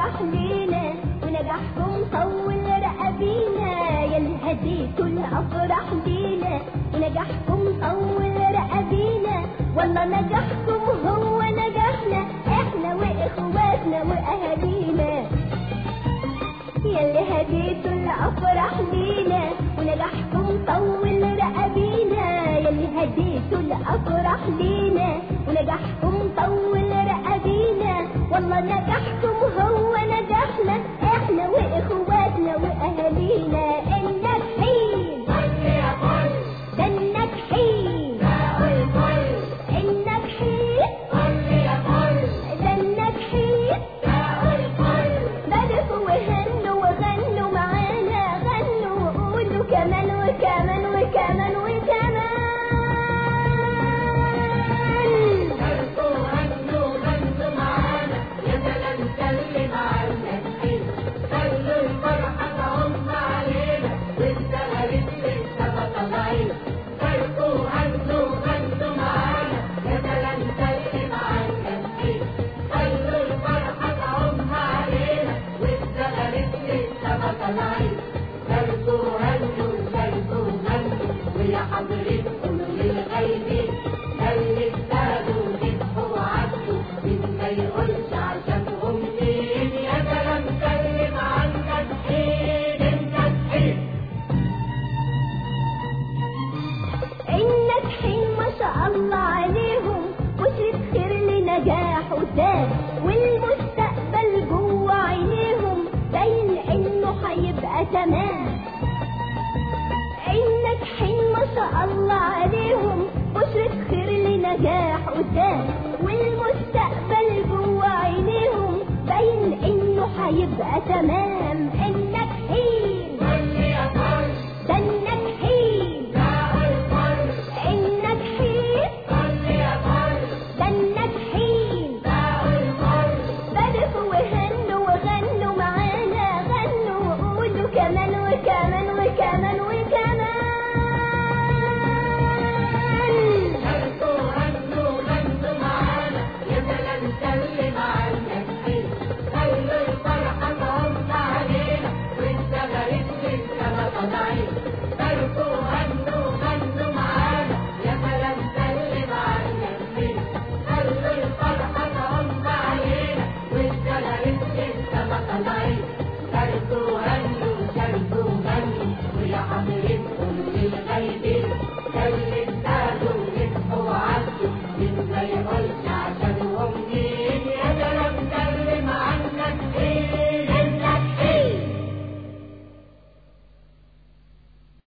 الافراح لينا ونجاحكم طول رقبينا يلي هديتوا الافراح لينا ونجاحكم طول رقبينا والله نجاحكم هو نجاحنا احنا واخواتنا واهالينا يلي هديتوا الافراح لينا ونجاحكم طول رقبينا يلي هديتوا الافراح لينا ونجاحكم طول رقبينا والله نجاحكم هو نجاحنا احنا واخواتنا واهالينا الناجحين ده الناجحين الناجحين ده الناجحين بدفوا وهنوا وغنوا معانا غنوا وقولوا كمان وكمان وكمان وكمان حضرتكم للغيبين اللي اجتهدوا ذبحوا وعدوا مين ما يقولش عشانهم مين يا سلام سلم على الناجحين الناجحين الناجحين ما شاء الله عليهم بشرة خير لنجاح وزاد والمستقبل جوه عينيهم باين انه هيبقى تمام الناجحين ما شاء الله عليهم بشرة خير لنجاح وزاد والمستقبل جوه عينيهم باين انه هيبقى تمام الناجحين ده الناجحين الناجحين ده الناجحين بدفوا وهنوا وغنوا معانا غنوا وقولوا كمان وكمان وكمان وكمان